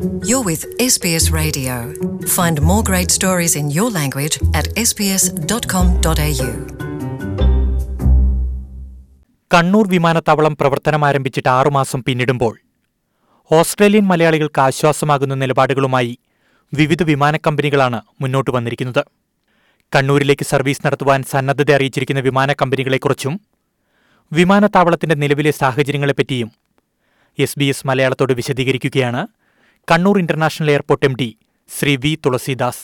You're with SBS Radio. Find more great stories in your language at sbs.com.au. Kannur വിമാനത്താവളം പ്രവർത്തനം ആരംഭിച്ചിട്ട് ആറുമാസം പിന്നിടുമ്പോൾ Australian മലയാളികൾക്ക് ആശ്വാസമാകുന്ന നിലപാടുകളുമായി വിവിധ വിമാന കമ്പനികളാണ് മുന്നോട്ട് വന്നിരിക്കുന്നത് കണ്ണൂരിലേക്ക് സർവീസ് നടത്തുവാൻ സന്നദ്ധത അറിയിച്ചിരിക്കുന്ന വിമാന കമ്പനികളെക്കുറിച്ചും വിമാനത്താവളത്തിന്റെ നിലവിലെ സാഹചര്യങ്ങളെപ്പറ്റിയും എസ് ബി എസ് മലയാളത്തോട് വിശദീകരിക്കുകയാണ് Kannur international airport M D Shri V Thulaseedas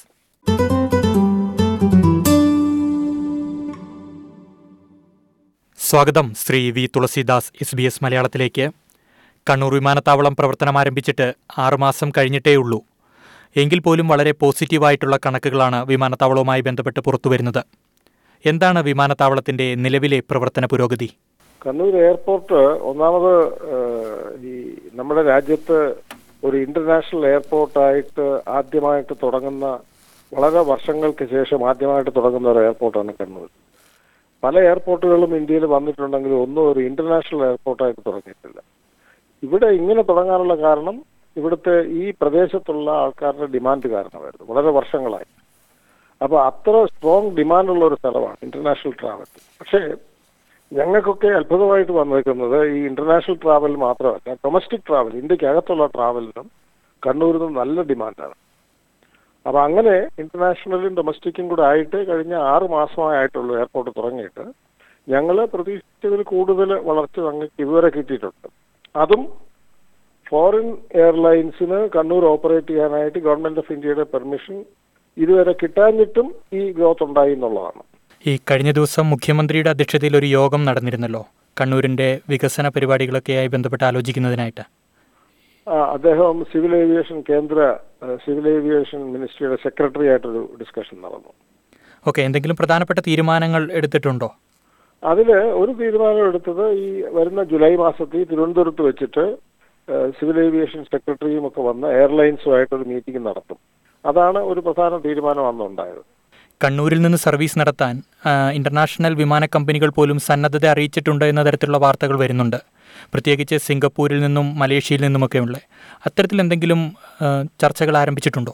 സ്വാഗതം Shri V Thulaseedas S B S മലയാളത്തിലേക്ക് കണ്ണൂർ വിമാനത്താവളം പ്രവർത്തനം ആരംഭിച്ചിട്ട് ആറുമാസം കഴിഞ്ഞിട്ടേ ഉള്ളൂ എങ്കിൽ പോലും വളരെ പോസിറ്റീവായിട്ടുള്ള കണക്കുകളാണ് വിമാനത്താവളവുമായി ബന്ധപ്പെട്ട് പുറത്തുവരുന്നത് എന്താണ് വിമാനത്താവളത്തിന്റെ നിലവിലെ പ്രവർത്തന പുരോഗതി കണ്ണൂർ എയർപോർട്ട് ഒന്നാമത് ഏഹ്, ഈ നമ്മുടെ രാജ്യത്ത് ഒരു ഇന്റർനാഷണൽ എയർപോർട്ടായിട്ട് ആദ്യമായിട്ട് തുടങ്ങുന്ന വളരെ വർഷങ്ങൾക്ക് ശേഷം ആദ്യമായിട്ട് തുടങ്ങുന്ന ഒരു എയർപോർട്ടാണ് കണ്ണൂർ പല എയർപോർട്ടുകളും ഇന്ത്യയിൽ വന്നിട്ടുണ്ടെങ്കിലും ഒന്നും ഒരു ഇന്റർനാഷണൽ എയർപോർട്ടായിട്ട് തുടങ്ങിയിട്ടില്ല ഇവിടെ ഇങ്ങനെ തുടങ്ങാനുള്ള കാരണം ഇവിടുത്തെ ഈ പ്രദേശത്തുള്ള ആൾക്കാരുടെ ഡിമാൻഡ് കാരണമായിരുന്നു വളരെ വർഷങ്ങളായി അപ്പൊ അത്ര സ്ട്രോങ് ഡിമാൻഡുള്ള ഒരു സ്ഥലമാണ് ഇന്റർനാഷണൽ ട്രാവൽ പക്ഷേ ഞങ്ങൾക്കൊക്കെ അത്ഭുതമായിട്ട് വന്നിരിക്കുന്നത് ഈ ഇന്റർനാഷണൽ ട്രാവൽ മാത്രമല്ല ഡൊമസ്റ്റിക് ട്രാവൽ ഇന്ത്യക്കകത്തുള്ള ട്രാവലിനും കണ്ണൂരിൽ നിന്ന് നല്ല ഡിമാൻഡാണ് അപ്പൊ അങ്ങനെ ഇന്റർനാഷണലും ഡൊമസ്റ്റിക്കും കൂടെ ആയിട്ട് കഴിഞ്ഞ ആറ് മാസമായിട്ടുള്ളൂ എയർപോർട്ട് തുടങ്ങിയിട്ട് ഞങ്ങൾ പ്രതീക്ഷിച്ചതിൽ കൂടുതൽ വളർച്ച ഞങ്ങൾക്ക് ഇതുവരെ കിട്ടിയിട്ടുണ്ട് അതും ഫോറിൻ എയർലൈൻസിന് കണ്ണൂർ ഓപ്പറേറ്റ് ചെയ്യാനായിട്ട് ഗവൺമെന്റ് ഓഫ് ഇന്ത്യയുടെ പെർമിഷൻ ഇതുവരെ കിട്ടാഞ്ഞിട്ടും ഈ ഗ്രോത്ത് ഉണ്ടായി എന്നുള്ളതാണ് ഈ കഴിഞ്ഞ ദിവസം മുഖ്യമന്ത്രിയുടെ അധ്യക്ഷതയിൽ ഒരു യോഗം നടന്നിരുന്നല്ലോ കണ്ണൂരിന്റെ വികസന പരിപാടികളൊക്കെയായി ബന്ധപ്പെട്ട് ആലോചിക്കുന്നതിനായിട്ട് ആ, അദ്ദേഹം സിവിൽ ഏവിയേഷൻ കേന്ദ്ര ആ, സിവിൽ ഏവിയേഷൻ മിനിസ്ട്രിയുടെ സെക്രട്ടറി ആയിട്ടൊരു ഡിസ്കഷൻ നടന്നു ഓക്കെ എന്തെങ്കിലും പ്രധാനപ്പെട്ട തീരുമാനങ്ങൾ എടുത്തിട്ടുണ്ടോ അതിൽ ഒരു തീരുമാനം എടുത്തത് ഈ വരുന്ന ജൂലൈ മാസത്തിൽ തിരുവനന്തപുരത്ത് വെച്ചിട്ട് ആ, സിവിൽ ഏവിയേഷൻ സെക്രട്ടറിയും ഒക്കെ വന്ന് എയർലൈൻസുമായിട്ട് ഒരു മീറ്റിംഗ് നടത്തും അതാണ് ഒരു പ്രധാന തീരുമാനം അന്നുണ്ടായത് കണ്ണൂരിൽ നിന്ന് സർവീസ് നടത്താൻ ആ, ഇന്റർനാഷണൽ വിമാന കമ്പനികൾ പോലും സന്നദ്ധത അറിയിച്ചിട്ടുണ്ട് എന്ന തരത്തിലുള്ള വാർത്തകൾ വരുന്നുണ്ട് പ്രത്യേകിച്ച് സിംഗപ്പൂരിൽ നിന്നും മലേഷ്യയിൽ നിന്നുമൊക്കെയുള്ള അത്തരത്തിൽ എന്തെങ്കിലും ആ, ചർച്ചകൾ ആരംഭിച്ചിട്ടുണ്ടോ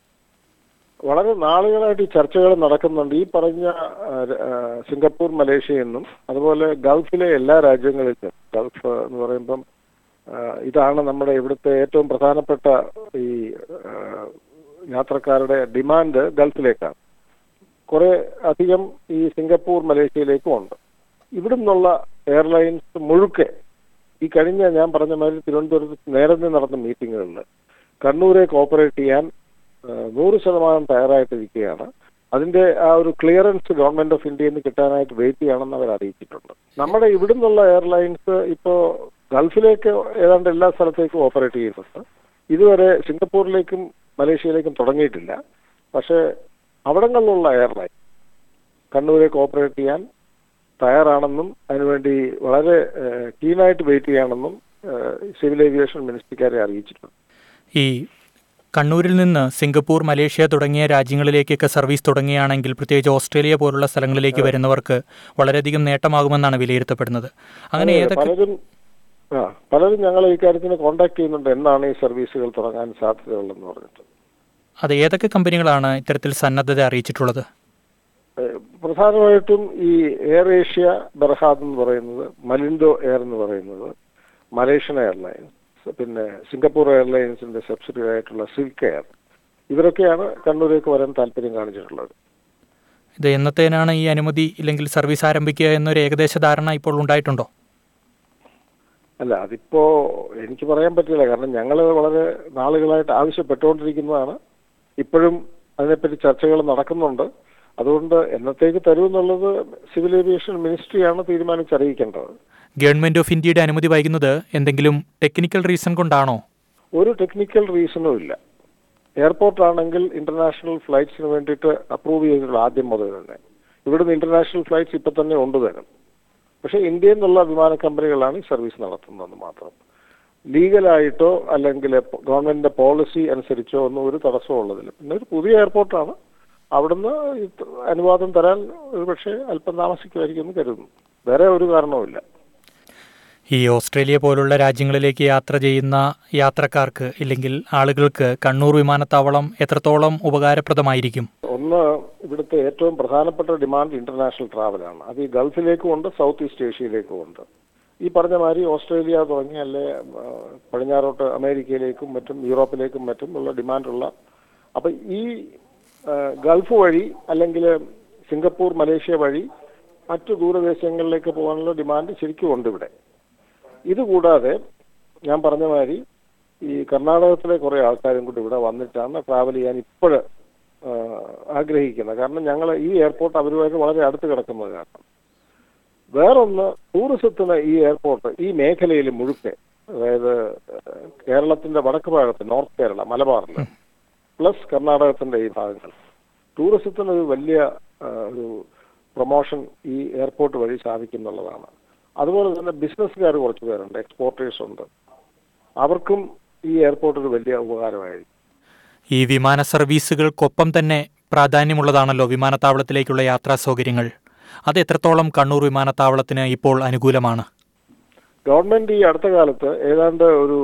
വളരെ നാളുകളായിട്ട് ഈ ചർച്ചകൾ നടക്കുന്നുണ്ട് ഈ പറഞ്ഞ ആ, ആ, സിംഗപ്പൂർ മലേഷ്യ എന്നും അതുപോലെ ഗൾഫിലെ എല്ലാ രാജ്യങ്ങളിലും ഗൾഫ് എന്ന് പറയുമ്പം ആ, ഇതാണ് നമ്മുടെ ഇവിടുത്തെ ഏറ്റവും പ്രധാനപ്പെട്ട ഈ ആ, യാത്രക്കാരുടെ ഡിമാൻഡ് ഗൾഫിലേക്കാണ് കുറെ അധികം ഈ സിംഗപ്പൂർ മലേഷ്യയിലേക്കും ഉണ്ട് ഇവിടെ നിന്നുള്ള എയർലൈൻസ് മുഴുക്കെ ഈ കഴിഞ്ഞ ഞാൻ പറഞ്ഞ മാതിരി തിരുവനന്തപുരത്ത് നേരത്തെ നടന്ന മീറ്റിങ്ങുകളിൽ കണ്ണൂരെ കോപ്പറേറ്റ് ചെയ്യാൻ ആ, നൂറ് ശതമാനം തയ്യാറായിട്ടിരിക്കുകയാണ് അതിന്റെ ആ ഒരു ക്ലിയറൻസ് ഗവൺമെന്റ് ഓഫ് ഇന്ത്യയിൽ നിന്ന് കിട്ടാനായിട്ട് വെയിറ്റ് ചെയ്യണമെന്ന് അവർ അറിയിച്ചിട്ടുണ്ട് നമ്മുടെ ഇവിടെ നിന്നുള്ള എയർലൈൻസ് ഇപ്പോ ഗൾഫിലേക്ക് ഏതാണ്ട് എല്ലാ സ്ഥലത്തേക്കും ഓപ്പറേറ്റ് ചെയ്യുന്നുണ്ട് ഇതുവരെ സിംഗപ്പൂരിലേക്കും മലേഷ്യയിലേക്കും തുടങ്ങിയിട്ടില്ല പക്ഷേ അവിടങ്ങളിലുള്ള എയർലൈൻ കണ്ണൂരെ കോപ്പറേറ്റ് ചെയ്യാൻ തയ്യാറാണെന്നും അതിനുവേണ്ടി വളരെ കീനായിട്ട് വെയിറ്റ് ചെയ്യാണെന്നും സിവിൽ ഏവിയേഷൻ മിനിസ്ട്രിക്കാരെ അറിയിച്ചിട്ടുണ്ട് ഈ കണ്ണൂരിൽ നിന്ന് സിംഗപ്പൂർ മലേഷ്യ തുടങ്ങിയ രാജ്യങ്ങളിലേക്കൊക്കെ സർവീസ് തുടങ്ങുകയാണെങ്കിൽ പ്രത്യേകിച്ച് ഓസ്ട്രേലിയ പോലുള്ള സ്ഥലങ്ങളിലേക്ക് വരുന്നവർക്ക് വളരെയധികം നേട്ടമാകുമെന്നാണ് വിലയിരുത്തപ്പെടുന്നത് അങ്ങനെ അതെ, ഏതൊക്കെ പലരും ആ പലരും ഞങ്ങളെ ഇക്കാര്യത്തിന് കോണ്ടാക്ട് ചെയ്യുന്നുണ്ട് എന്നാണ് ഈ സർവീസുകൾ തുടങ്ങാൻ സാധ്യതയുള്ളതെന്ന് പറഞ്ഞിട്ട് അത് ഏതൊക്കെ കമ്പനികളാണ് ഇത്തരത്തിൽ സന്നദ്ധത അറിയിച്ചിട്ടുള്ളത് ഏഹ് പ്രധാനമായിട്ടും ഈ എയർ ഏഷ്യ ബർഹാദ് എന്ന് പറയുന്നത് മലിൻഡോ എയർ എന്ന് പറയുന്നത് മലേഷ്യൻ എയർലൈൻസ് പിന്നെ സിംഗപ്പൂർ എയർലൈൻസിന്റെ സബ്സിഡറി ആയിട്ടുള്ള സിൽക്ക് എയർ ഇവരൊക്കെയാണ് കണ്ണൂരേക്ക് വരാൻ താല്പര്യം കാണിച്ചിട്ടുള്ളത് ഇത് എന്നത്തേനാണ് ഈ അനുമതി ഇല്ലെങ്കിൽ സർവീസ് ആരംഭിക്കുക എന്നൊരു ഏകദേശ ധാരണ ഇപ്പോൾ ഉണ്ടായിട്ടുണ്ടോ അല്ല അതിപ്പോ എനിക്ക് പറയാൻ പറ്റില്ല കാരണം ഞങ്ങൾ വളരെ നാളുകളായിട്ട് ആവശ്യപ്പെട്ടുകൊണ്ടിരിക്കുന്നതാണ് ഇപ്പോഴും അതിനെപ്പറ്റി ചർച്ചകൾ നടക്കുന്നുണ്ട് അതുകൊണ്ട് എന്നത്തേക്ക് തരുമെന്നുള്ളത് സിവിൽ ഏവിയേഷൻ മിനിസ്ട്രിയാണ് തീരുമാനിച്ചറിയിക്കേണ്ടത് ഗവൺമെന്റ് ഓഫ് ഇന്ത്യയുടെ അനുമതി വൈകുന്നത് എന്തെങ്കിലും ടെക്നിക്കൽ റീസൺ കൊണ്ടാണോ ഒരു ടെക്നിക്കൽ റീസണും ഇല്ല എയർപോർട്ട് ആണെങ്കിൽ ഇന്റർനാഷണൽ ഫ്ലൈറ്റ്സിന് വേണ്ടിയിട്ട് അപ്രൂവ് ചെയ്തിട്ടുള്ള ആദ്യം മുതൽ തന്നെ ഇവിടുന്ന് ഇന്റർനാഷണൽ ഫ്ലൈറ്റ്സ് ഇപ്പൊ തന്നെ ഉണ്ട് തരും പക്ഷേ ഇന്ത്യയിൽ നിന്നുള്ള വിമാന കമ്പനികളാണ് ഈ സർവീസ് നടത്തുന്നതെന്ന് മാത്രം ലീഗലായിട്ടോ അല്ലെങ്കിൽ ഗവൺമെന്റിന്റെ പോളിസി അനുസരിച്ചോ ഒന്നും ഒരു തടസ്സവും ഉള്ളതില്ല പിന്നെ ഒരു പുതിയ എയർപോർട്ടാണ് അവിടുന്ന് ഇത് അനുവാദം തരാൻ ഒരുപക്ഷെ അല്പം താമസിക്കുമായിരിക്കും എന്ന് കരുതുന്നു വേറെ ഒരു കാരണവുമില്ല ഈ ഓസ്ട്രേലിയ പോലുള്ള രാജ്യങ്ങളിലേക്ക് യാത്ര ചെയ്യുന്ന യാത്രക്കാർക്ക് ഇല്ലെങ്കിൽ ആളുകൾക്ക് കണ്ണൂർ വിമാനത്താവളം എത്രത്തോളം ഉപകാരപ്രദമായിരിക്കും ഒന്ന് ഇവിടുത്തെ ഏറ്റവും പ്രധാനപ്പെട്ട ഡിമാൻഡ് ഇന്റർനാഷണൽ ട്രാവലാണ് അത് ഈ ഗൾഫിലേക്കും ഉണ്ട് സൗത്ത് ഈസ്റ്റ് ഏഷ്യയിലേക്കും ഉണ്ട് ഈ പറഞ്ഞ മാതിരി ഓസ്ട്രേലിയ തുടങ്ങി അല്ലെ ആ, പടിഞ്ഞാറോട്ട് അമേരിക്കയിലേക്കും മറ്റും യൂറോപ്പിലേക്കും മറ്റും ഉള്ള ഡിമാൻഡുള്ള അപ്പൊ ഈ ആ, ഗൾഫ് വഴി അല്ലെങ്കിൽ സിംഗപ്പൂർ മലേഷ്യ വഴി മറ്റു ദൂരദേശങ്ങളിലേക്ക് പോകാനുള്ള ഡിമാൻഡ് ശരിക്കും ഉണ്ട് ഇവിടെ ഇതുകൂടാതെ ഞാൻ പറഞ്ഞ മാതിരി ഈ കർണാടകത്തിലെ കുറെ ആൾക്കാരും കൂടി ഇവിടെ വന്നിട്ടാണ് ട്രാവൽ ചെയ്യാൻ ഇപ്പോഴ് ആഗ്രഹിക്കുന്നത് കാരണം ഞങ്ങൾ ഈ എയർപോർട്ട് അവരുമായിട്ട് വളരെ അടുത്ത് കിടക്കുന്നത് കാരണം വേറൊന്ന് ടൂറിസത്തിന് ഈ എയർപോർട്ട് ഈ മേഖലയിൽ മുഴുക്കെ അതായത് ഏഹ്, കേരളത്തിന്റെ വടക്ക് ഭാഗത്ത് നോർത്ത് കേരള മലബാറിൽ പ്ലസ് കർണാടകത്തിന്റെ ഈ ഭാഗങ്ങൾ ടൂറിസത്തിന് ഒരു വലിയ ആ, ഒരു പ്രൊമോഷൻ ഈ എയർപോർട്ട് വഴി സാധിക്കുന്നുള്ളതാണ് അതുപോലെ തന്നെ ബിസിനസ്സുകാർ കുറച്ച് പേരുണ്ട് എക്സ്പോർട്ടേഴ്സ് ഉണ്ട് അവർക്കും ഈ എയർപോർട്ട് ഒരു വലിയ ഉപകാരമായിരിക്കും ഈ വിമാന സർവീസുകൾക്കൊപ്പം തന്നെ പ്രാധാന്യമുള്ളതാണല്ലോ വിമാനത്താവളത്തിലേക്കുള്ള യാത്രാ സൗകര്യങ്ങൾ അത് എത്രത്തോളം കണ്ണൂർ വിമാനത്താവളത്തിന് ഇപ്പോൾ അനുകൂലമാണ് ഗവൺമെന്റ് ഈ അടുത്ത കാലത്ത് ഏതാണ്ട് ഒരു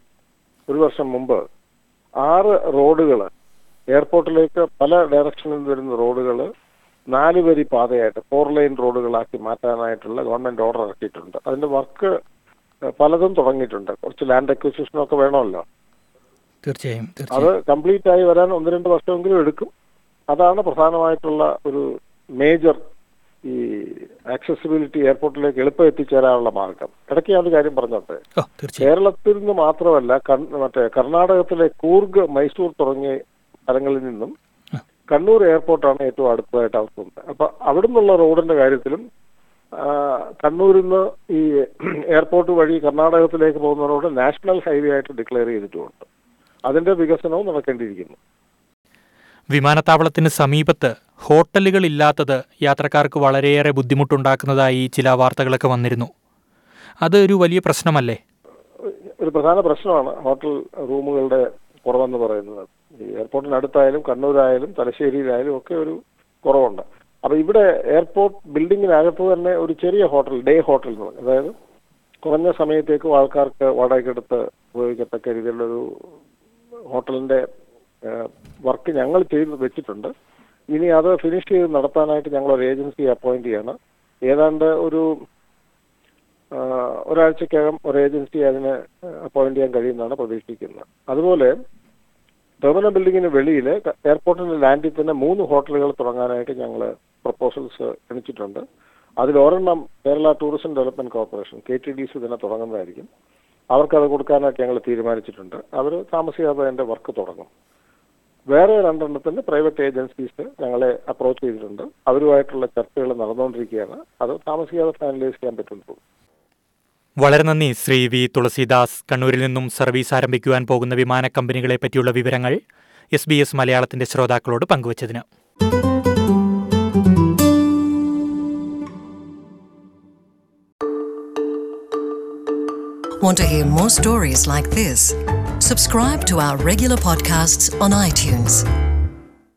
ഒരു വർഷം മുമ്പ് ആറ് റോഡുകൾ എയർപോർട്ടിലേക്ക് പല ഡയറക്ഷനിൽ വരുന്ന റോഡുകൾ നാല് വരി പാതയായിട്ട് ഫോർ ലൈൻ റോഡുകളാക്കി മാറ്റാനായിട്ടുള്ള ഗവൺമെന്റ് ഓർഡർ ഇറക്കിയിട്ടുണ്ട് അതിന്റെ വർക്ക് പലതും തുടങ്ങിയിട്ടുണ്ട് കുറച്ച് ലാൻഡ് അക്വിസിഷനും ഒക്കെ വേണമല്ലോ തീർച്ചയായും അത് കംപ്ലീറ്റ് ആയി വരാൻ ഒന്ന് രണ്ട് വർഷമെങ്കിലും എടുക്കും അതാണ് പ്രധാനമായിട്ടുള്ള ഒരു മേജർ ഈ ആക്സസിബിലിറ്റി എയർപോർട്ടിലേക്ക് എളുപ്പം എത്തിച്ചേരാനുള്ള മാർഗം ഇടയ്ക്ക് ഞാൻ ഒരു കാര്യം പറഞ്ഞോട്ടെ ഓ തീർച്ചയായും കേരളത്തിൽ നിന്ന് മാത്രമല്ല കൺ- മറ്റേ കർണാടകത്തിലെ കൂർഗ് മൈസൂർ തുടങ്ങിയ സ്ഥലങ്ങളിൽ നിന്നും കണ്ണൂർ എയർപോർട്ടാണ് ഏറ്റവും അടുത്തതായിട്ട് അവർക്കുണ്ട് അപ്പൊ അവിടെ നിന്നുള്ള റോഡിന്റെ കാര്യത്തിലും ആ, കണ്ണൂരിൽ നിന്ന് ഈ എയർപോർട്ട് വഴി കർണാടകത്തിലേക്ക് പോകുന്ന റോഡ് നാഷണൽ ഹൈവേ ആയിട്ട് ഡിക്ലെയർ ചെയ്തിട്ടുമുണ്ട് അതിന്റെ വികസനവും നടക്കേണ്ടിയിരിക്കുന്നു വിമാനത്താവളത്തിന് സമീപത്ത് ഹോട്ടലുകൾ ഇല്ലാത്തത് യാത്രക്കാർക്ക് വളരെയേറെ ബുദ്ധിമുട്ടുണ്ടാക്കുന്നതായി ചില വാർത്തകളൊക്കെ വന്നിരുന്നു അത് ഒരു വലിയ പ്രശ്നമല്ലേ ഒരു പ്രധാന പ്രശ്നമാണ് ഹോട്ടൽ റൂമുകളുടെ കുറവെന്ന് പറയുന്നത് ഈ എയർപോർട്ടിനടുത്തായാലും കണ്ണൂരായാലും തലശ്ശേരിയിലായാലും ഒക്കെ ഒരു കുറവുണ്ട് അപ്പൊ ഇവിടെ എയർപോർട്ട് ബിൽഡിങ്ങിനകത്ത് തന്നെ ഒരു ചെറിയ ഹോട്ടൽ ഡേ ഹോട്ടൽ എന്ന് പറയും അതായത് കുറഞ്ഞ സമയത്തേക്കും ആൾക്കാർക്ക് വാടകയ്ക്കെടുത്ത് ഉപയോഗിക്കത്തക്ക രീതിയിലുള്ളൊരു ഹോട്ടലിന്റെ വർക്ക് ഞങ്ങൾ ചെയ്ത് വെച്ചിട്ടുണ്ട് ഇനി അത് ഫിനിഷ് ചെയ്ത് നടത്താനായിട്ട് ഞങ്ങൾ ഒരു ഏജൻസി അപ്പോയിന്റ് ചെയ്യണം ഏതാണ്ട് ഒരു ആ, ഒരാഴ്ചക്കകം ഒരു ഏജൻസി അതിന് അപ്പോയിന്റ് ചെയ്യാൻ കഴിയുമെന്നാണ് പ്രതീക്ഷിക്കുന്നത് അതുപോലെ ടെർമിനൽ ബിൽഡിങ്ങിന് വെളിയിൽ എയർപോർട്ടിന്റെ ലാൻഡിൽ തന്നെ മൂന്ന് ഹോട്ടലുകൾ തുടങ്ങാനായിട്ട് ഞങ്ങൾ പ്രപ്പോസൽസ് ക്ഷണിച്ചിട്ടുണ്ട് അതിൽ ഒരെണ്ണം Kerala tourism development corporation K T D C തന്നെ തുടങ്ങുന്നതായിരിക്കും അവർക്കത് കൊടുക്കാനായിട്ട് ഞങ്ങൾ തീരുമാനിച്ചിട്ടുണ്ട് അവർ താമസിയാതെ അതിന്റെ വർക്ക് തുടങ്ങും വേറെ രണ്ടെണ്ണത്തിന് പ്രൈവറ്റ് ഏജൻസീസ് ഞങ്ങളെ അപ്രോച്ച് ചെയ്തിട്ടുണ്ട് അവരുമായിട്ടുള്ള ചർച്ചകൾ നടന്നുകൊണ്ടിരിക്കുകയാണ് അത് താമസിയാതെ ഫൈനലൈസ് ചെയ്യാൻ പറ്റുള്ളൂ വളരെ നന്ദി ശ്രീ വി തുളസീദാസ് കണ്ണൂരിൽ നിന്നും സർവീസ് ആരംഭിക്കുവാൻ പോകുന്ന വിമാന കമ്പനികളെ പറ്റിയുള്ള വിവരങ്ങൾ എസ് ബി എസ് മലയാളത്തിന്റെ ശ്രോതാക്കളോട് പങ്കുവച്ചതിന് Want to hear more stories like this? Subscribe to our regular podcasts on iTunes.